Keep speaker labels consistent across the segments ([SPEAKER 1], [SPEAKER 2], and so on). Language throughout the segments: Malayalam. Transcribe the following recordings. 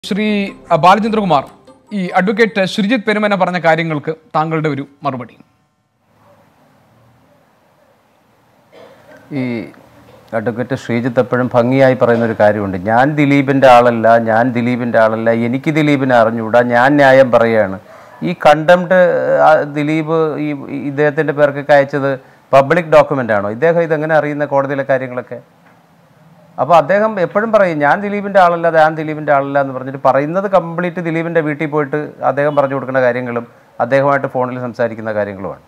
[SPEAKER 1] ശ്രീ അ, ബാലചന്ദ്രകുമാർ ഈ അഡ്വക്കേറ്റ് ശ്രീജിത്ത് പെരുമന പറഞ്ഞ കാര്യങ്ങൾക്ക് താങ്കളുടെ ഒരു മറുപടി
[SPEAKER 2] ഈ അഡ്വക്കേറ്റ് ശ്രീജിത്ത് എപ്പോഴും ഭംഗിയായി പറയുന്ന ഒരു കാര്യമുണ്ട് ഞാൻ ദിലീപിൻ്റെ ആളല്ല ഞാൻ ദിലീപിൻ്റെ ആളല്ല എനിക്ക് ദിലീപിനെ അറിഞ്ഞുകൂടാ ഞാൻ ന്യായം പറയുകയാണ് ഈ കണ്ടംപ്റ്റ് ദിലീപ് ഈ ഈ ഇദ്ദേഹത്തിൻ്റെ പേർക്കൊക്കെ അയച്ചത് പബ്ലിക് ഡോക്യുമെൻ്റ് ആണോ ഇദ്ദേഹം ഇതെങ്ങനെ അറിയുന്ന കോടതിയിലെ കാര്യങ്ങളൊക്കെ അപ്പോൾ അദ്ദേഹം എപ്പോഴും പറയും ഞാൻ ദിലീപിൻ്റെ ആളല്ല ഞാൻ ദിലീപിൻ്റെ ആളല്ല എന്ന് പറഞ്ഞിട്ട് പറയുന്നത് കംപ്ലീറ്റ് ദിലീപിൻ്റെ വീട്ടിൽ പോയിട്ട് അദ്ദേഹം പറഞ്ഞു കൊടുക്കുന്ന കാര്യങ്ങളും അദ്ദേഹമായിട്ട് ഫോണിൽ സംസാരിക്കുന്ന കാര്യങ്ങളുമാണ്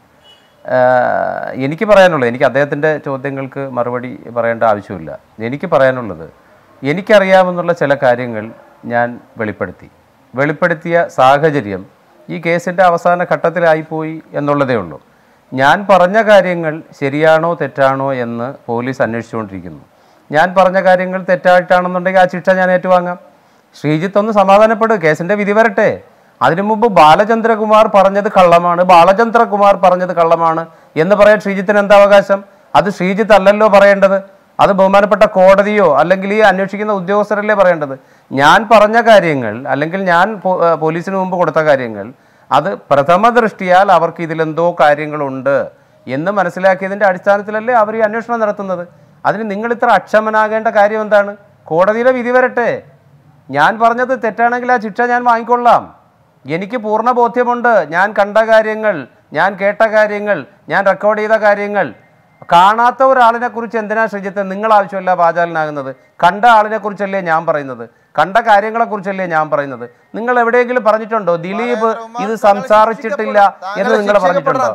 [SPEAKER 2] ആഹ് എനിക്ക് പറയാനുള്ളത് എനിക്ക് അദ്ദേഹത്തിൻ്റെ ചോദ്യങ്ങൾക്ക് മറുപടി പറയേണ്ട ആവശ്യമില്ല എനിക്ക് പറയാനുള്ളത് എനിക്കറിയാമെന്നുള്ള ചില കാര്യങ്ങൾ ഞാൻ വെളിപ്പെടുത്തി വെളിപ്പെടുത്തിയ സാഹചര്യം ഈ കേസിൻ്റെ അവസാന ഘട്ടത്തിലായിപ്പോയി എന്നുള്ളതേ ഉള്ളൂ ഞാൻ പറഞ്ഞ കാര്യങ്ങൾ ശരിയാണോ തെറ്റാണോ എന്ന് പോലീസ് അന്വേഷിച്ചുകൊണ്ടിരിക്കുന്നു ഞാൻ പറഞ്ഞ കാര്യങ്ങൾ തെറ്റായിട്ടാണെന്നുണ്ടെങ്കിൽ ആ ശിക്ഷ ഞാൻ ഏറ്റുവാങ്ങാം ശ്രീജിത്ത് ഒന്ന് സമാധാനപ്പെടും കേസിന്റെ വിധി വരട്ടെ അതിനു മുമ്പ് ബാലചന്ദ്രകുമാർ പറഞ്ഞത് കള്ളമാണ് ബാലചന്ദ്രകുമാർ പറഞ്ഞത് കള്ളമാണ് എന്ന് പറയാൻ ശ്രീജിത്തിന് എന്താ അവകാശം അത് ശ്രീജിത്ത് അല്ലല്ലോ പറയേണ്ടത് അത് ബഹുമാനപ്പെട്ട കോടതിയോ അല്ലെങ്കിൽ ഈ അന്വേഷിക്കുന്ന ഉദ്യോഗസ്ഥരല്ലേ പറയേണ്ടത് ഞാൻ പറഞ്ഞ കാര്യങ്ങൾ അല്ലെങ്കിൽ ഞാൻ പോ- ഏഹ് പോലീസിന് മുമ്പ് കൊടുത്ത കാര്യങ്ങൾ അത് പ്രഥമ ദൃഷ്ടിയാൽ അവർക്ക് ഇതിലെന്തോ കാര്യങ്ങളുണ്ട് എന്ന് മനസ്സിലാക്കിയതിൻ്റെ അടിസ്ഥാനത്തിലല്ലേ അവർ ഈ അന്വേഷണം നടത്തുന്നത് അതിന് നിങ്ങൾ ഇത്ര അക്ഷമനാകേണ്ട കാര്യം എന്താണ് കോടതിയുടെ വിധി വരട്ടെ ഞാൻ പറഞ്ഞത് തെറ്റാണെങ്കിൽ ആ ശിക്ഷ ഞാൻ വാങ്ങിക്കൊള്ളാം എനിക്ക് പൂർണ്ണ ബോധ്യമുണ്ട് ഞാൻ കണ്ട കാര്യങ്ങൾ ഞാൻ കേട്ട കാര്യങ്ങൾ ഞാൻ റെക്കോർഡ് ചെയ്ത കാര്യങ്ങൾ കാണാത്ത ഒരാളിനെ കുറിച്ച് എന്തിനാ ശ്രീജിത്ത് നിങ്ങൾ ആവശ്യമില്ല വാചാലനാകുന്നത് കണ്ട ആളിനെ കുറിച്ചല്ലേ ഞാൻ പറയുന്നത് കണ്ട കാര്യങ്ങളെ കുറിച്ചല്ലേ ഞാൻ പറയുന്നത് നിങ്ങൾ എവിടെയെങ്കിലും പറഞ്ഞിട്ടുണ്ടോ ദിലീപ് ഇത് സംസാരിച്ചിട്ടില്ല എന്ന് നിങ്ങൾ പറഞ്ഞിട്ടുണ്ടോ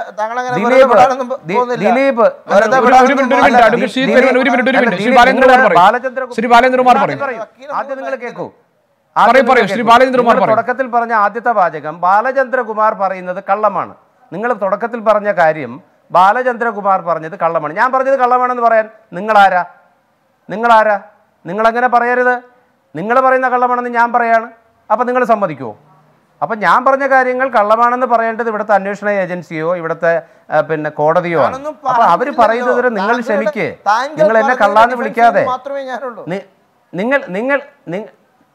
[SPEAKER 2] ദിലീപ് ദി- ദിലീപ്
[SPEAKER 1] ഒരു- ഒരു മിനിറ്റ്, ഒരു മിനിറ്റ്. അഡ്വക്കേറ്റ് ശ്രീജിത്ത് പെരുമന, ഒരു മിനിറ്റ്, ഒരു മിനിറ്റ്. ശ്രീ ബാലേന്ദ്രകുമാർ പറയൂ.
[SPEAKER 2] ബാലചന്ദ്രകുമാർ
[SPEAKER 1] ശ്രീ ബാലേന്ദ്രകുമാർ പറയൂ.
[SPEAKER 2] ആദ്യം നിങ്ങൾ കേൾക്കൂ
[SPEAKER 1] പറയൂ, പറയൂ. ശ്രീ ബാലേന്ദ്രകുമാർ
[SPEAKER 2] നിങ്ങൾ
[SPEAKER 1] പറയൂ.
[SPEAKER 2] തുടക്കത്തിൽ പറഞ്ഞ ആദ്യത്തെ വാചകം ബാലചന്ദ്രകുമാർ പറയുന്നത് കള്ളമാണ് നിങ്ങൾ തുടക്കത്തിൽ പറഞ്ഞ കാര്യം ബാലചന്ദ്രകുമാർ പറഞ്ഞത് കള്ളമാണ് ഞാൻ പറഞ്ഞത് കള്ളമാണെന്ന് പറയാൻ നിങ്ങളാരാ നിങ്ങളാരാ നിങ്ങളങ്ങനെ പറയരുത് നിങ്ങൾ പറയുന്ന കള്ളമാണെന്ന് ഞാൻ പറയാണ് അപ്പം നിങ്ങൾ സമ്മതിക്കുമോ അപ്പം ഞാൻ പറഞ്ഞ കാര്യങ്ങൾ കള്ളമാണെന്ന് പറയേണ്ടത് ഇവിടുത്തെ അന്വേഷണ ഏജൻസിയോ ഇവിടുത്തെ ആ, പിന്നെ കോടതിയോ ആണ്
[SPEAKER 3] ഞാനൊന്നും
[SPEAKER 2] അപ്പൊ അവര്
[SPEAKER 3] പറഞ്ഞില്ലല്ലോ.
[SPEAKER 2] പറയുന്നത് വരെ നിങ്ങൾ
[SPEAKER 3] താങ്കളുടെ-
[SPEAKER 2] ക്ഷമിക്കേ
[SPEAKER 3] താങ്കൾ
[SPEAKER 2] നിങ്ങൾ എന്നെ
[SPEAKER 3] പറഞ്ഞതിന്റെ
[SPEAKER 2] കള്ളാന്ന്
[SPEAKER 3] defense
[SPEAKER 2] വിളിക്കാതെ
[SPEAKER 3] മാത്രമേ ഞാനുള്ളൂ
[SPEAKER 2] നി- നിങ്ങൾ നിങ്ങൾ നിങ്ങ-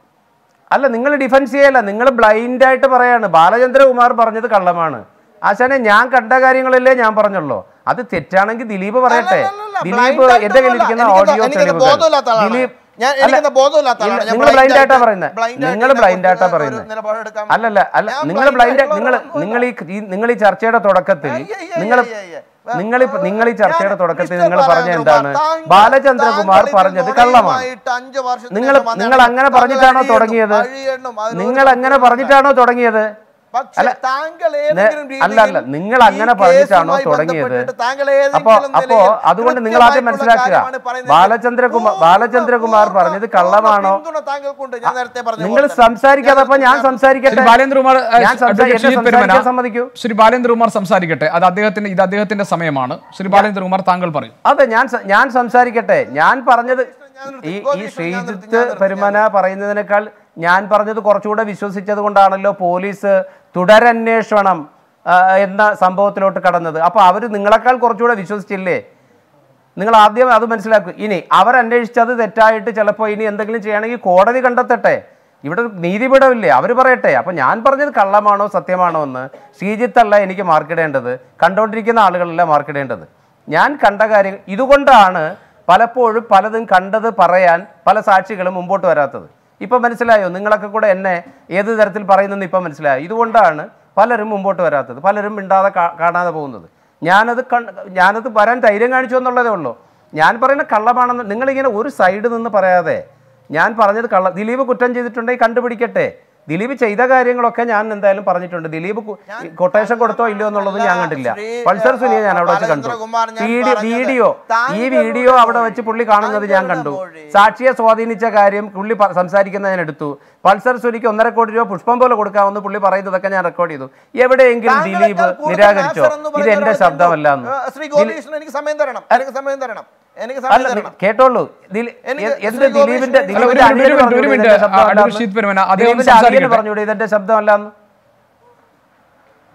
[SPEAKER 2] അല്ല നിങ്ങൾ ഡിഫൻസ് ചെയ്യല്ല നിങ്ങൾ ബ്ലൈൻഡ് ആയിട്ട് പറയാണ് ബാലചന്ദ്രകുമാർ പറഞ്ഞത് കള്ളമാണ് ആശാനെ ഞാൻ കണ്ട കാര്യങ്ങളല്ലേ ഞാൻ പറഞ്ഞുള്ളൂ അത് തെറ്റാണെങ്കിൽ ദിലീപ് പറയട്ടെ
[SPEAKER 3] അല്ലല്ലല്ല,
[SPEAKER 2] ദിലീപ്
[SPEAKER 3] blind
[SPEAKER 2] എന്റെ
[SPEAKER 3] ആയിട്ടൊന്നുമല്ല.
[SPEAKER 2] കയ്യിലിരിക്കുന്ന
[SPEAKER 3] എനിക്കത്
[SPEAKER 2] ഓഡിയോ
[SPEAKER 3] എനിക്കത്
[SPEAKER 2] തെളിവുകൾ
[SPEAKER 3] ബോധമില്ലാത്ത ആളാണ്.
[SPEAKER 2] ദിലീപ്
[SPEAKER 3] ഞാൻ-
[SPEAKER 2] അല്ല,
[SPEAKER 3] എനിക്കത് ബോധമില്ലാത്ത ആളാണ്.
[SPEAKER 2] ഇല്ല,
[SPEAKER 3] ഞാൻ
[SPEAKER 2] നിങ്ങൾ
[SPEAKER 3] blind
[SPEAKER 2] ബ്ലൈൻഡ് ആയിട്ടാ
[SPEAKER 3] ആയിട്ട്
[SPEAKER 2] പറയുന്നത്
[SPEAKER 3] blind ആയിട്ട്
[SPEAKER 2] നിങ്ങൾ
[SPEAKER 3] ഇതിനെ
[SPEAKER 2] ബ്ലൈൻഡ് ആയിട്ടാ
[SPEAKER 3] കുറിച്ച്
[SPEAKER 2] പറയുന്നത്
[SPEAKER 3] ഒരു നിലപാടെടുക്കാൻ
[SPEAKER 2] അല്ലല്ല അല്ല
[SPEAKER 3] ഞാൻ
[SPEAKER 2] നിങ്ങൾ
[SPEAKER 3] blind
[SPEAKER 2] ബ്ലൈൻഡ്
[SPEAKER 3] ആയിട്ടുള്ള
[SPEAKER 2] നിങ്ങൾ
[SPEAKER 3] ഒരാളൊന്നുമല്ല.
[SPEAKER 2] നിങ്ങൾ ഈ ഈ- നിങ്ങൾ ഈ ചർച്ചയുടെ തുടക്കത്തിൽ
[SPEAKER 3] അയ്യ, അയ്യ,
[SPEAKER 2] നിങ്ങൾ
[SPEAKER 3] അയ്യ, അയ്യ.
[SPEAKER 2] നിങ്ങൾ ഈ- നിങ്ങൾ ഈ ചർച്ചയുടെ
[SPEAKER 3] ഞാൻ
[SPEAKER 2] തുടക്കത്തിൽ
[SPEAKER 3] മിസ്റ്റർ
[SPEAKER 2] നിങ്ങൾ പറഞ്ഞ
[SPEAKER 3] ബാലചന്ദ്രകുമാർ,
[SPEAKER 2] എന്താണ്
[SPEAKER 3] താങ്കൾ-
[SPEAKER 2] ബാലചന്ദ്രകുമാർ
[SPEAKER 3] താങ്കൾ
[SPEAKER 2] പറഞ്ഞത്
[SPEAKER 3] ഇതിൽ
[SPEAKER 2] കള്ളമാണ്
[SPEAKER 3] നുണയുമായിട്ട് അഞ്ച് വർഷത്തിന്
[SPEAKER 2] നിങ്ങൾ
[SPEAKER 3] ശേഷം
[SPEAKER 2] നിങ്ങൾ അങ്ങനെ
[SPEAKER 3] താങ്കൾ
[SPEAKER 2] പറഞ്ഞിട്ടാണോ
[SPEAKER 3] അഴിയണം,
[SPEAKER 2] തുടങ്ങിയത്
[SPEAKER 3] അഴിയണം. അതിനൊരു
[SPEAKER 2] നിങ്ങൾ അങ്ങനെ പറഞ്ഞിട്ടാണോ തുടങ്ങിയത്
[SPEAKER 3] പക്ഷേ
[SPEAKER 2] അല്ല,
[SPEAKER 3] താങ്കൾ
[SPEAKER 2] നെ-
[SPEAKER 3] ഏതെങ്കിലും
[SPEAKER 2] അല്ല, അല്ല,
[SPEAKER 3] രീതിയിൽ
[SPEAKER 2] നിങ്ങൾ
[SPEAKER 3] ഈ
[SPEAKER 2] അങ്ങനെ പറഞ്ഞിട്ടാണോ
[SPEAKER 3] കേസുമായി
[SPEAKER 2] തുടങ്ങിയത്?
[SPEAKER 3] ബന്ധപ്പെട്ടിട്ട് താങ്കൾ
[SPEAKER 2] അപ്പോ
[SPEAKER 3] ഏതെങ്കിലും
[SPEAKER 2] അപ്പോ
[SPEAKER 3] നിലയിൽ
[SPEAKER 2] അതുകൊണ്ട് നിങ്ങൾ ആദ്യം
[SPEAKER 3] കൃത്യമായിട്ടുള്ള
[SPEAKER 2] മനസ്സിലാക്കുക
[SPEAKER 3] കാര്യമാണ് പറയുന്നത്.
[SPEAKER 2] ബാലചന്ദ്രകുമാർ
[SPEAKER 3] പൂർണ്ണ-
[SPEAKER 2] ബാലചന്ദ്രകുമാർ
[SPEAKER 3] പൂർണ്ണ-
[SPEAKER 2] പറഞ്ഞത്
[SPEAKER 3] പൂർണ്ണ
[SPEAKER 2] കള്ളമാണോ
[SPEAKER 3] പിന്തുണ താങ്കൾക്കുണ്ട് ഞാൻ നേരത്തെ പറഞ്ഞ
[SPEAKER 2] നിങ്ങൾ
[SPEAKER 3] പോലെ തന്നെ.
[SPEAKER 2] സംസാരിക്കാതെ അപ്പൊ ഞാൻ
[SPEAKER 1] ശ്രീ
[SPEAKER 2] സംസാരിക്കട്ടെ
[SPEAKER 1] ബാലേന്ദ്രകുമാർ
[SPEAKER 2] ഞാൻ സംസാ-
[SPEAKER 1] അഡ്വക്കേറ്റ്
[SPEAKER 2] എന്നെ
[SPEAKER 1] ശ്രീജിത്ത് പെരുമന
[SPEAKER 2] സംസാരിക്കാൻ സമ്മതിക്കൂ
[SPEAKER 1] ശ്രീ ബാലേന്ദ്രകുമാർ സംസാരിക്കട്ടെ അത് അദ്ദേഹത്തിന്റെ ഇത് അദ്ദേഹത്തിന്റെ സമയമാണ് ശ്രീ ബാലേന്ദ്രകുമാർ താങ്കൾ പറയും
[SPEAKER 2] അതെ ഞാൻ സ- ഞാൻ സംസാരിക്കട്ടെ ഞാൻ പറഞ്ഞത്
[SPEAKER 3] ഞാൻ നിർത്തി.
[SPEAKER 2] ഈ ഈ
[SPEAKER 3] ഗോപീഷ്, ഞാൻ നിർത്തി,
[SPEAKER 2] ശ്രീജിത്ത്
[SPEAKER 3] ഞാൻ നിർത്തി,
[SPEAKER 2] പെരുമന പറയുന്നതിനേക്കാൾ ഞാൻ പറഞ്ഞത് കുറച്ചുകൂടെ വിശ്വസിച്ചത് കൊണ്ടാണല്ലോ പോലീസ് തുടരന്വേഷണം ആ, എന്ന സംഭവത്തിലോട്ട് കടന്നത് അപ്പൊ അവര് നിങ്ങളെക്കാൾ കുറച്ചുകൂടെ വിശ്വസിച്ചില്ലേ നിങ്ങൾ ആദ്യം അത് മനസ്സിലാക്കൂ ഇനി അവർ അന്വേഷിച്ചത് തെറ്റായിട്ട് ചിലപ്പോൾ ഇനി എന്തെങ്കിലും ചെയ്യണമെങ്കിൽ കോടതി കണ്ടെത്തട്ടെ ഇവിടെ ഒരു നീതിപീഠമില്ലേ അവർ പറയട്ടെ അപ്പം ഞാൻ പറഞ്ഞത് കള്ളമാണോ സത്യമാണോ എന്ന് ശ്രീജിത്തല്ല എനിക്ക് മാർക്കിടേണ്ടത് കണ്ടുകൊണ്ടിരിക്കുന്ന ആളുകളല്ല മാർക്കിടേണ്ടത് ഞാൻ കണ്ട കാര്യം ഇതുകൊണ്ടാണ് പലപ്പോഴും പലതും കണ്ടത് പറയാൻ പല സാക്ഷികളും മുമ്പോട്ട് വരാത്തത് ഇപ്പം മനസ്സിലായോ നിങ്ങളൊക്കെ കൂടെ എന്നെ ഏത് തരത്തിൽ പറയുന്നെന്ന് ഇപ്പം മനസ്സിലായോ ഇതുകൊണ്ടാണ് പലരും മുമ്പോട്ട് വരാത്തത് പലരും മിണ്ടാതെ കാ- കാണാതെ പോകുന്നത് ഞാനത് കൺ- ഞാനത് വരാൻ ധൈര്യം കാണിച്ചു എന്നുള്ളതേ ഉള്ളൂ ഞാൻ പറയുന്ന കള്ളമാണെന്ന് നിങ്ങളിങ്ങനെ ഒരു സൈഡ് നിന്ന് പറയാതെ ഞാൻ പറഞ്ഞത് കള്ള ദിലീപ് കുറ്റം ചെയ്തിട്ടുണ്ടെങ്കിൽ കണ്ടുപിടിക്കട്ടെ ദിലീപ് ചെയ്ത കാര്യങ്ങളൊക്കെ ഞാൻ എന്തായാലും പറഞ്ഞിട്ടുണ്ട് ദിലീപ് കു- കൊട്ടേഷൻ കൊടുത്തോ ഇല്ലയോ എന്നുള്ളത് ഞാൻ കണ്ടില്ല
[SPEAKER 3] ശ്രീ,
[SPEAKER 2] പൾസർ സുനിയെ ഞാൻ അവിടെ വെച്ച് കണ്ടു
[SPEAKER 3] ബാലചന്ദ്രകുമാർ ഞാൻ
[SPEAKER 2] വീഡിയോ
[SPEAKER 3] പറഞ്ഞത്
[SPEAKER 2] വീഡിയോ ഈ
[SPEAKER 3] താങ്കളുടെ
[SPEAKER 2] വീഡിയോ അവിടെ
[SPEAKER 3] മൊഴി,
[SPEAKER 2] വെച്ച് പുള്ളി കാണുന്നത് ഞാൻ കണ്ടു
[SPEAKER 3] താങ്കളുടെ മൊഴി.
[SPEAKER 2] സാക്ഷിയെ സ്വാധീനിച്ച കാര്യം പുള്ളി പ- സംസാരിക്കുന്നത് ഞാൻ എടുത്തു പൾസർ സുനിക്ക് ഒന്നര കോടി രൂപ പുഷ്പം പോലെ കൊടുക്കാമെന്ന് പുള്ളി പറയുന്നതൊക്കെ ഞാൻ റെക്കോർഡ് ചെയ്തു എവിടെയെങ്കിലും ദിലീപ്
[SPEAKER 3] താങ്കളെക്കാൾ കൂടുതൽ
[SPEAKER 2] നിരാകരിച്ചോ
[SPEAKER 3] നാസർ എന്ന്
[SPEAKER 2] ഇത്
[SPEAKER 3] പറയുന്ന
[SPEAKER 2] എന്റെ
[SPEAKER 3] ഒരാൾ
[SPEAKER 2] ശബ്ദമല്ല
[SPEAKER 3] കണ്ടു. ഏഹ് ശ്രീ ഗോപീഷ്ണൻ എനിക്ക് സമയം തരണം എനിക്ക് സമയം തരണം എനിക്ക് സമയം
[SPEAKER 2] അല്ല
[SPEAKER 3] തരണം
[SPEAKER 2] കേട്ടോളൂ ദിലി-
[SPEAKER 3] എനിക്ക്
[SPEAKER 2] എ- എന്ത്
[SPEAKER 3] ശ്രീ
[SPEAKER 2] ദിലീപിന്റെ
[SPEAKER 3] ഗോപീഷ്ണൻ-
[SPEAKER 1] അല്ല, ഒരു
[SPEAKER 2] ദിലീപിന്റെ
[SPEAKER 1] മിനിറ്റ്,
[SPEAKER 2] അനിയന്
[SPEAKER 1] ഒരു മിനിറ്റ്, ഒരു
[SPEAKER 2] പറഞ്ഞൂടെ
[SPEAKER 1] മിനിറ്റ്.
[SPEAKER 2] ഇതെന്റെ ശബ്ദമല്ലാന്ന്?
[SPEAKER 1] അഡ്വക്കേറ്റ് ശ്രീജിത്ത് പെരുമന, അദ്ദേഹം
[SPEAKER 2] ദിലീപിന്റെ അനിയന്
[SPEAKER 1] സംസാരിക്കട്ടെ.
[SPEAKER 2] പറഞ്ഞൂടെ ഇതെന്റെ ശബ്ദമല്ലാന്ന്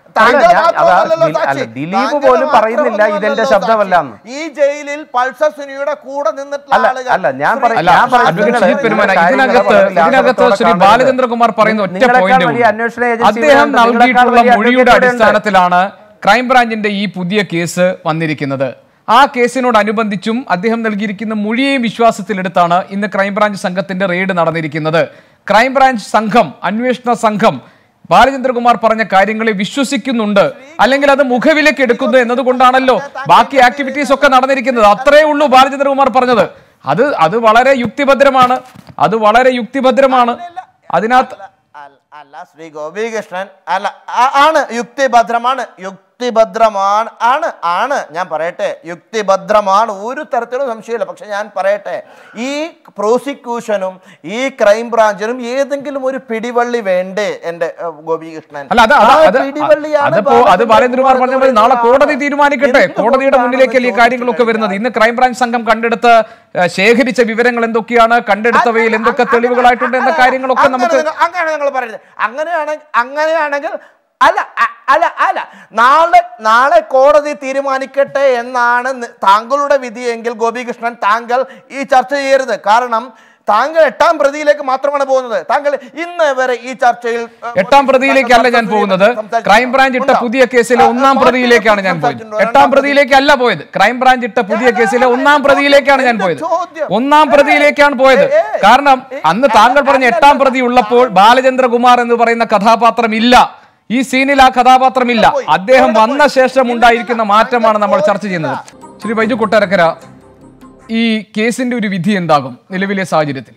[SPEAKER 3] താങ്കൾ
[SPEAKER 2] അല്ല, ഞാൻ- അതാ
[SPEAKER 3] മാത്രമല്ലല്ലോ
[SPEAKER 2] ദിലീ-
[SPEAKER 3] സാക്ഷി.
[SPEAKER 2] അല്ല, ദിലീപ്
[SPEAKER 3] താങ്കൾ
[SPEAKER 2] പോലും പറയുന്നില്ല
[SPEAKER 3] മാത്രമൊന്നുമല്ലല്ലോ
[SPEAKER 2] ഇതെന്റെ
[SPEAKER 3] സാക്ഷി.
[SPEAKER 2] ശബ്ദമല്ലെന്ന്.
[SPEAKER 3] ഈ ജയിലിൽ പൾസർ സുനിയുടെ കൂടെ നിന്നിട്ടുള്ള
[SPEAKER 2] അല്ല,
[SPEAKER 3] ആളുകൾ
[SPEAKER 2] അല്ല, ഞാൻ പറ-
[SPEAKER 1] അല്ല
[SPEAKER 2] ഞാൻ പറയുന്നത്
[SPEAKER 1] അഡ്വക്കേറ്റ്
[SPEAKER 2] നിങ്ങള്
[SPEAKER 1] ഷീത് പെരുമാന
[SPEAKER 2] കാര്യങ്ങളെ
[SPEAKER 1] ഇതിനകത്ത്
[SPEAKER 2] പറഞ്ഞില്ല,
[SPEAKER 1] ഇതിനകത്ത്
[SPEAKER 2] ആഗ്രഹത്തോടെ
[SPEAKER 1] ശ്രീ
[SPEAKER 2] കാണുന്നത്.
[SPEAKER 1] ബാലചന്ദ്രകുമാർ പറയുന്ന ഒറ്റ
[SPEAKER 2] നിങ്ങളെക്കാൾ
[SPEAKER 1] പോയിന്റ്
[SPEAKER 2] വലിയ അന്വേഷണ ഏജൻസി
[SPEAKER 1] അദ്ദേഹം
[SPEAKER 2] വേണ്ട, നിങ്ങളെക്കാൾ
[SPEAKER 1] നൽകിയിട്ടുള്ള
[SPEAKER 2] വലിയ
[SPEAKER 1] മൊഴിയുടെ
[SPEAKER 2] അഡ്വക്കേറ്റ് ഉണ്ട്.
[SPEAKER 1] അടിസ്ഥാനത്തിലാണ് ക്രൈംബ്രാഞ്ചിന്റെ ഈ പുതിയ കേസ് വന്നിരിക്കുന്നത് ആ കേസിനോടനുബന്ധിച്ചും അദ്ദേഹം നൽകിയിരിക്കുന്ന മൊഴിയെയും വിശ്വാസത്തിലെടുത്താണ് ഇന്ന് ക്രൈംബ്രാഞ്ച് സംഘത്തിന്റെ റെയ്ഡ് നടന്നിരിക്കുന്നത് ക്രൈംബ്രാഞ്ച് സംഘം അന്വേഷണ സംഘം ബാലചന്ദ്രകുമാർ പറഞ്ഞ കാര്യങ്ങളെ വിശ്വസിക്കുന്നുണ്ട് അല്ലെങ്കിൽ അത് മുഖവിലേക്ക് എടുക്കുന്നു എന്നതുകൊണ്ടാണല്ലോ ബാക്കി ആക്ടിവിറ്റീസ് ഒക്കെ നടന്നിരിക്കുന്നത് അത്രേ ഉള്ളൂ ബാലചന്ദ്രകുമാർ പറഞ്ഞത് അത് അത് വളരെ യുക്തിഭദ്രമാണ് അത് വളരെ യുക്തിഭദ്രമാണ് അതിനകത്ത്
[SPEAKER 3] അല്ല, അല്ല ശ്രീ ഗോപികൃഷ്ണൻ അല്ല ആ- ആണ് യുക്തിഭദ്രമാണ് യുക്തിഭദ്രമാണ് ആണ് ആണ് ഞാൻ പറയട്ടെ യുക്തിഭദ്രമാണ് ഒരു തരത്തിലും സംശയമില്ല പക്ഷെ ഞാൻ പറയട്ടെ ഈ പ്രോസിക്യൂഷനും ഈ ക്രൈം ബ്രാഞ്ചിനും ഏതെങ്കിലും ഒരു പിടിവള്ളി വേണ്ടേ എന്റെ ഏഹ്, ഗോപികൃഷ്ണൻ
[SPEAKER 1] അല്ല അത് അത്
[SPEAKER 3] ആ
[SPEAKER 1] അത്
[SPEAKER 3] പിടിവള്ളിയാണ്
[SPEAKER 1] അതിപ്പോ അത് ബാലേന്ദ്രകുമാർ പറഞ്ഞ പോലെ നാളെ കോടതി തീരുമാനിക്കട്ടെ
[SPEAKER 3] എന്തുകൊണ്ടാണ്
[SPEAKER 1] കോടതിയുടെ മുന്നിലേക്കല്ലേ ഈ
[SPEAKER 3] ചോദിച്ചു
[SPEAKER 1] കാര്യങ്ങളൊക്കെ വരുന്നത് ഇന്ന് ക്രൈംബ്രാഞ്ച് സംഘം കണ്ടെടുത്ത് ഏഹ്, ശേഖരിച്ച വിവരങ്ങൾ എന്തൊക്കെയാണ് കണ്ടെടുത്തവയിൽ എന്തൊക്കെ തെളിവുകളായിട്ടുണ്ട് എന്ന കാര്യങ്ങളൊക്കെ നമുക്ക്
[SPEAKER 3] അങ്ങനെ നിങ്ങൾ- അങ്ങനെ നിങ്ങൾ പറയുന്നത് അങ്ങനെയാണെങ്കിൽ അങ്ങനെയാണെങ്കിൽ അല്ല അ- അല്ല അല്ല നാളെ നാളെ കോടതി തീരുമാനിക്കട്ടെ എന്നാണ് നി- താങ്കളുടെ വിധിയെങ്കിൽ ഗോപികൃഷ്ണൻ താങ്കൾ ഈ ചർച്ച ചെയ്യരുത് കാരണം താങ്കൾ എട്ടാം പ്രതിയിലേക്ക് മാത്രമാണ് പോകുന്നത് താങ്കൾ ഇന്ന് വരെ ഈ ചർച്ചയിൽ ഏഹ്,
[SPEAKER 1] എട്ടാം പ്രതിയിലേക്കല്ല ഞാൻ
[SPEAKER 3] താങ്കൾ
[SPEAKER 1] പോകുന്നത്
[SPEAKER 3] സംസാരിച്ചിട്ടുണ്ടോ?
[SPEAKER 1] ക്രൈംബ്രാഞ്ച് ഇട്ട
[SPEAKER 3] ഉണ്ടോ?
[SPEAKER 1] പുതിയ കേസിലെ
[SPEAKER 3] ആ,
[SPEAKER 1] ഒന്നാം
[SPEAKER 3] പാർട്ടി
[SPEAKER 1] പ്രതിയിലേക്കാണ് ഞാൻ പോയത്
[SPEAKER 3] സംസാരിച്ചിട്ടുണ്ടോ?
[SPEAKER 1] എട്ടാം പ്രതിയിലേക്കല്ല പോയത് ക്രൈംബ്രാഞ്ച് ഇട്ട പുതിയ കേസിലെ ഒന്നാം പ്രതിയിലേക്കാണ് ഞാൻ
[SPEAKER 3] എന്റെ
[SPEAKER 1] പോയത്
[SPEAKER 3] ചോദ്യം.
[SPEAKER 1] ഒന്നാം പ്രതിയിലേക്കാണ് പോയത്
[SPEAKER 3] ഏ, ഏ,
[SPEAKER 1] കാരണം
[SPEAKER 3] ഏ,
[SPEAKER 1] അന്ന്
[SPEAKER 3] അല്ല,
[SPEAKER 1] താങ്കൾ പറഞ്ഞ
[SPEAKER 3] അല്ല,
[SPEAKER 1] എട്ടാം
[SPEAKER 3] അല്ല,
[SPEAKER 1] പ്രതി ഉള്ളപ്പോൾ ബാലചന്ദ്രകുമാർ എന്ന് പറയുന്ന കഥാപാത്രം ഇല്ല ഈ സീനിൽ ആ കഥാപാത്രം ഇല്ല
[SPEAKER 3] പോയി.
[SPEAKER 1] അദ്ദേഹം
[SPEAKER 3] അവിടെ
[SPEAKER 1] വന്ന
[SPEAKER 3] പോയി.
[SPEAKER 1] ശേഷം
[SPEAKER 3] ഇല്ല,
[SPEAKER 1] ഉണ്ടായിരിക്കുന്ന
[SPEAKER 3] ഇല്ല,
[SPEAKER 1] മാറ്റമാണ് നമ്മൾ
[SPEAKER 3] അതിന്റെ
[SPEAKER 1] ചർച്ച ചെയ്യുന്നത് ശ്രീ ബൈജു കൊട്ടാരക്കര ഈ കേസിന്റെ ഒരു വിധി എന്താകും നിലവിലെ സാഹചര്യത്തിൽ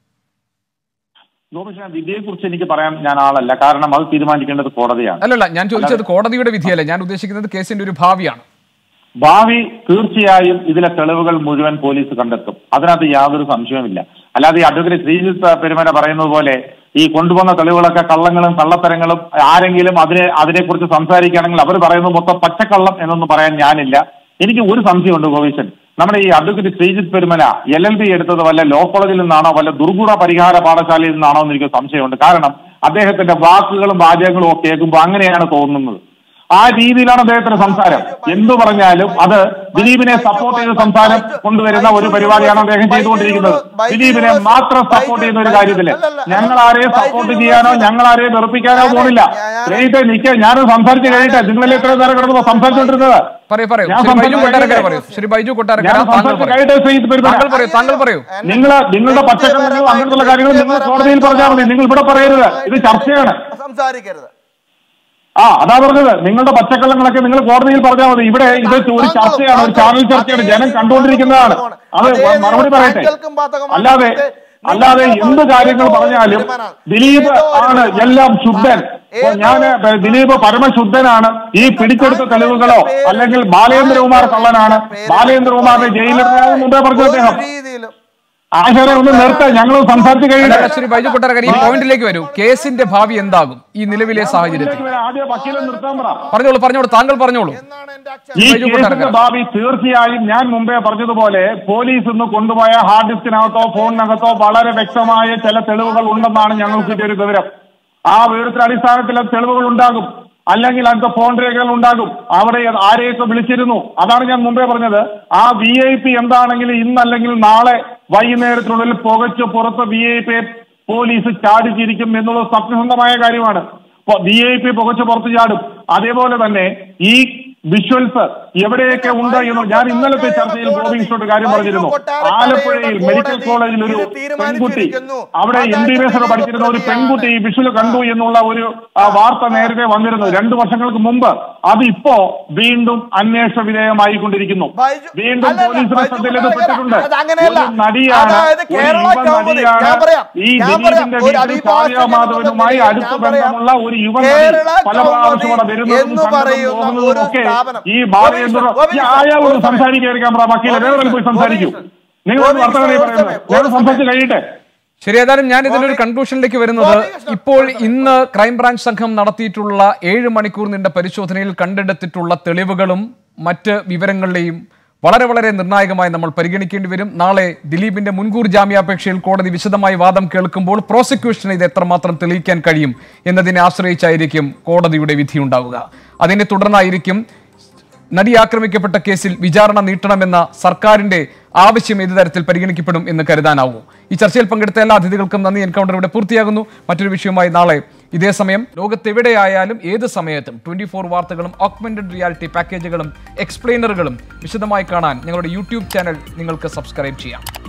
[SPEAKER 4] ഗോപികൃഷ്ണൻ വിധിയെക്കുറിച്ച് എനിക്ക് പറയാൻ ഞാൻ ആളല്ല കാരണം അത് തീരുമാനിക്കേണ്ടത് കോടതിയാണ്
[SPEAKER 1] അല്ലല്ല ഞാൻ ചോദിച്ചത് കോടതിയുടെ വിധിയല്ല ഞാൻ ഉദ്ദേശിക്കുന്നത് കേസിന്റെ ഒരു ഭാവിയാണ്
[SPEAKER 4] ഭാവി തീർച്ചയായും ഇതിലെ തെളിവുകൾ മുഴുവൻ പോലീസ് കണ്ടെത്തും അതിനകത്ത് യാതൊരു സംശയവുമില്ല അല്ലാതെ ഈ അഡ്വക്കേറ്റ് ശ്രീജിത്ത് പെരുമന പറയുന്നത് പോലെ ഈ കൊണ്ടുവന്ന തെളിവുകളൊക്കെ കള്ളങ്ങളും കള്ളത്തരങ്ങളും ആരെങ്കിലും അതിനെ അതിനെക്കുറിച്ച് സംസാരിക്കുകയാണെങ്കിൽ അവർ പറയുന്നത് മൊത്തം പച്ചക്കള്ളം എന്നൊന്നും പറയാൻ ഞാനില്ല എനിക്ക് ഒരു സംശയമുണ്ട് ഗോവിശൻ നമ്മുടെ ഈ advocate Sreejith Perumana L L B എടുത്തത് വല്ല ലോ കോളേജിൽ നിന്നാണോ വല്ല ദുർഗുണ പരിഹാര പാഠശാലയിൽ നിന്നാണോ എന്ന് എനിക്ക് സംശയമുണ്ട് കാരണം അദ്ദേഹത്തിന്റെ വാക്കുകളും വാചകങ്ങളും ഒക്കെ കേൾക്കുമ്പോൾ അങ്ങനെയാണ് തോന്നുന്നത് ആ രീതിയിലാണ് അദ്ദേഹത്തിന്റെ സംസാരം എന്തു പറഞ്ഞാലും അത് ദിലീപിനെ സപ്പോർട്ട് ചെയ്ത് സംസാരം കൊണ്ടുവരുന്ന ഒരു പരിപാടിയാണ് അദ്ദേഹം ചെയ്തുകൊണ്ടിരിക്കുന്നത് ദിലീപിനെ മാത്രം സപ്പോർട്ട് ചെയ്യുന്ന ഒരു കാര്യത്തില് ഞങ്ങൾ ആരെയും സപ്പോർട്ട് ചെയ്യാനോ ഞങ്ങൾ ആരെയും വെറുപ്പിക്കാനോ പോണില്ല കഴിഞ്ഞിട്ട് നിൽക്കുക ഞാനത് സംസാരിച്ച് കഴിഞ്ഞിട്ട് നിങ്ങളെ എത്ര നേരം കിടന്നു സംസാരിച്ചുകൊണ്ടിരുന്നത്
[SPEAKER 1] പറയൂ പറയൂ
[SPEAKER 4] ഞാൻ
[SPEAKER 1] ശ്രീ ബൈജു
[SPEAKER 4] സംസാരിച്ച്
[SPEAKER 1] കൊട്ടാരക്കര
[SPEAKER 4] കഴിഞ്ഞിട്ട്
[SPEAKER 1] പറയൂ ശ്രീ ബൈജു കൊട്ടാരക്കര
[SPEAKER 4] ഞാൻ
[SPEAKER 1] താങ്കൾ
[SPEAKER 4] സംസാരിച്ച്
[SPEAKER 1] പറയൂ
[SPEAKER 4] കഴിഞ്ഞിട്ട് ശ്രീജിത്ത് പെരുമാൾ
[SPEAKER 1] താങ്കൾ പറയൂ താങ്കൾ പറയൂ
[SPEAKER 4] നിങ്ങൾ നിങ്ങളുടെ പച്ചക്കറികളും അങ്ങനത്തുള്ള കാര്യങ്ങൾ നിങ്ങൾ കോടതിയിൽ പറഞ്ഞാൽ മതി നിങ്ങൾ ഇവിടെ പറയരുത് ഇത് ചർച്ചയാണ്
[SPEAKER 3] സംസാരിക്കരുത്
[SPEAKER 4] ആ അതാ പറഞ്ഞത് നിങ്ങളുടെ പച്ചക്കള്ളങ്ങളൊക്കെ നിങ്ങൾ കോടതിയിൽ പറഞ്ഞാൽ മതി ഇവിടെ ഇത് ഒരു ചർച്ചയാണ് ഒരു ചാനൽ ചർച്ചയാണ് ജനം കണ്ടുകൊണ്ടിരിക്കുന്നതാണ് അത് മറുപടി പറയട്ടെ അല്ലാതെ അല്ലാതെ എന്ത് കാര്യങ്ങൾ പറഞ്ഞാലും ദിലീപ് ആണ് എല്ലാം ശുദ്ധൻ ഇപ്പൊ ഞാൻ ദിലീപ് പരമശുദ്ധനാണ് ഈ പിടിച്ചെടുത്ത തെളിവുകളോ അല്ലെങ്കിൽ ബാലേന്ദ്രകുമാർ കള്ളനാണ് ബാലേന്ദ്രകുമാറിനെ ജയിലിൽ മുമ്പേ പറഞ്ഞു അദ്ദേഹം
[SPEAKER 3] രീതിയിലും
[SPEAKER 4] ആശാനെ ഒന്ന് നിർത്ത ഞങ്ങൾ സംസാരിച്ച്
[SPEAKER 1] അല്ല,
[SPEAKER 4] കഴിഞ്ഞിട്ട്
[SPEAKER 1] ശ്രീ ബൈജു കൊട്ടാരക്കര ഈ പോയിന്റിലേക്ക് വരൂ കേസിന്റെ ഭാവി എന്താകും ഈ നിലവിലെ സാഹചര്യത്തിൽ
[SPEAKER 4] ആദ്യം വക്കീലെ നിർത്താൻ പറ
[SPEAKER 1] പറഞ്ഞോളൂ പറഞ്ഞോളൂ താങ്കൾ പറഞ്ഞോളൂ
[SPEAKER 3] എന്നാണ് എന്റെ അക്ഷ
[SPEAKER 4] ഈ
[SPEAKER 1] ബൈജു കൊട്ടാരക്കര.
[SPEAKER 4] കേസിന്റെ ഭാവി തീർച്ചയായും ഞാൻ മുമ്പേ പറഞ്ഞതുപോലെ പോലീസ് ഇന്ന് കൊണ്ടുപോയ ഹാർഡ് ഡിസ്കിനകത്തോ ഫോണിനകത്തോ വളരെ വ്യക്തമായ ചില തെളിവുകൾ ഉണ്ടെന്നാണ് ഞങ്ങൾക്ക് കിട്ടിയ ഒരു വിവരം ആ വിവരത്തിന്റെ അടിസ്ഥാനത്തിൽ അത് തെളിവുകൾ ഉണ്ടാകും അല്ലെങ്കിൽ അതിന്റെ ഫോൺ രേഖകൾ ഉണ്ടാകും അവിടെ ആരെയൊക്കെ വിളിച്ചിരുന്നു അതാണ് ഞാൻ മുമ്പേ പറഞ്ഞത് ആ വി ഐ പി എന്താണെങ്കിലും ഇന്നല്ലെങ്കിൽ നാളെ വൈകുന്നേരത്തിനുള്ളിൽ പുകച്ച് പുറത്ത് വി ഐ പി പോലീസ് ചാടിച്ചിരിക്കും എന്നുള്ളത് സത്യസന്ധമായ കാര്യമാണ് വി ഐ പി പുകച്ച് പുറത്ത് ചാടും അതേപോലെ തന്നെ ഈ വിഷ്വൽസ് എവിടെയൊക്കെ ഉണ്ട് എന്ന് ഞാൻ ഇന്നലത്തെ ചർച്ചയിൽ ഗോപികൃഷ്ണോട് കാര്യം പറഞ്ഞിരുന്നു ആലപ്പുഴയിൽ മെഡിക്കൽ കോളേജിൽ ഒരു പെൺകുട്ടി അവിടെ എം ബി ബി എസ് ഒക്കെ പഠിച്ചിരുന്ന ഒരു പെൺകുട്ടി ഈ വിഷ്വൽ കണ്ടു എന്നുള്ള ഒരു ആ, വാർത്ത നേരത്തെ വന്നിരുന്നു രണ്ടു വർഷങ്ങൾക്ക് മുമ്പ് അത് ഇപ്പോ വീണ്ടും അന്വേഷണ വിധേയമായിക്കൊണ്ടിരിക്കുന്നു
[SPEAKER 3] ബൈജു-
[SPEAKER 4] വീണ്ടും
[SPEAKER 3] അല്ലല്ല,
[SPEAKER 4] പോലീസിന്റെ
[SPEAKER 3] ബൈജു
[SPEAKER 4] ശ്രദ്ധയിൽ ഇത്
[SPEAKER 3] കൊട്ടാരക്കര,
[SPEAKER 4] പെട്ടിട്ടുണ്ട്
[SPEAKER 3] അത് അങ്ങനെയല്ല.
[SPEAKER 4] ഒരു നടിയാണ്
[SPEAKER 3] അതായത്
[SPEAKER 4] ഒരു
[SPEAKER 3] കേരള
[SPEAKER 4] യുവ
[SPEAKER 3] കൗമുദി,
[SPEAKER 4] നടിയാണ്
[SPEAKER 3] ഞാൻ പറയാം,
[SPEAKER 4] ഈ
[SPEAKER 3] ഞാൻ പറയാം,
[SPEAKER 4] ദിലീപിന്റെ
[SPEAKER 3] ഒരു
[SPEAKER 4] വീട്ടിൽ
[SPEAKER 3] അഭിഭാഷകൻ
[SPEAKER 4] കാവ്യ മാധവനുമായി
[SPEAKER 3] എന്ന
[SPEAKER 4] അടുത്ത
[SPEAKER 3] ഞാൻ പറയാം,
[SPEAKER 4] ബന്ധമുള്ള ഒരു യുവ നടി
[SPEAKER 3] കേരള
[SPEAKER 4] പല
[SPEAKER 3] കൗമുദി
[SPEAKER 4] പ്രാവശ്യം അവിടെ വരുന്നതും
[SPEAKER 3] എന്ന്
[SPEAKER 4] കണ്ടതും
[SPEAKER 3] പറയുന്ന
[SPEAKER 4] പോകുന്നതും
[SPEAKER 3] ഒരു
[SPEAKER 4] ഒക്കെ
[SPEAKER 3] സ്ഥാപനം.
[SPEAKER 4] ഈ ബാലചന്ദ്ര
[SPEAKER 3] ഗോപികൃഷ്ണൻ,
[SPEAKER 4] അയാളോട്
[SPEAKER 3] ഗോപികൃഷ്ണൻ,
[SPEAKER 4] സംസാരിക്കാൻ പറ വക്കീലെ വേറെ പോയി സംസാരിക്കൂ
[SPEAKER 3] ഗോപികൃഷ്ണൻ,
[SPEAKER 4] നിങ്ങൾ വർത്തമാനം
[SPEAKER 3] ഒരു
[SPEAKER 4] പറയുന്നത്
[SPEAKER 3] സമയം,
[SPEAKER 4] ഞാൻ
[SPEAKER 3] ഒരു
[SPEAKER 4] സംസാരിച്ച് കഴിയട്ടെ
[SPEAKER 1] ശരി ഏതായാലും ഞാൻ ഇതിനൊരു കൺക്ലൂഷനിലേക്ക് വരുന്നത്
[SPEAKER 3] ഗോപികൃഷ്ണൻ,
[SPEAKER 1] ഇപ്പോൾ ഇന്ന് ക്രൈംബ്രാഞ്ച് സംഘം നടത്തിയിട്ടുള്ള ഏഴ് മണിക്കൂർ നീണ്ട പരിശോധനയിൽ കണ്ടെടുത്തിട്ടുള്ള തെളിവുകളും മറ്റ് വിവരങ്ങളുടെയും വളരെ വളരെ നിർണായകമായി നമ്മൾ പരിഗണിക്കേണ്ടി വരും നാളെ ദിലീപിന്റെ മുൻകൂർ ജാമ്യാപേക്ഷയിൽ കോടതി വിശദമായി വാദം കേൾക്കുമ്പോൾ പ്രോസിക്യൂഷന് ഇത് എത്രമാത്രം തെളിയിക്കാൻ കഴിയും എന്നതിനെ ആശ്രയിച്ചായിരിക്കും കോടതിയുടെ വിധി ഉണ്ടാവുക അതിനെ തുടർന്നായിരിക്കും നടി ആക്രമിക്കപ്പെട്ട കേസിൽ വിചാരണ നീട്ടണമെന്ന സർക്കാരിന്റെ ആവശ്യം ഏത് തരത്തിൽ പരിഗണിക്കപ്പെടും എന്ന് കരുതാനാവും ഈ ചർച്ചയിൽ പങ്കെടുത്ത എല്ലാ അതിഥികൾക്കും നന്ദി എൻകൗണ്ടർ ഇവിടെ പൂർത്തിയാകുന്നു മറ്റൊരു വിഷയവുമായി നാളെ ഇതേ സമയം ലോകത്തെവിടെയായാലും ഏത് സമയത്തും ട്വന്റി ഫോർ വാർത്തകളും ഓഗ്മെന്റഡ് റിയാലിറ്റി പാക്കേജുകളും എക്സ്പ്ലെയിനറുകളും വിശദമായി കാണാൻ ഞങ്ങളുടെ യൂട്യൂബ് ചാനൽ നിങ്ങൾക്ക് സബ്സ്ക്രൈബ് ചെയ്യാം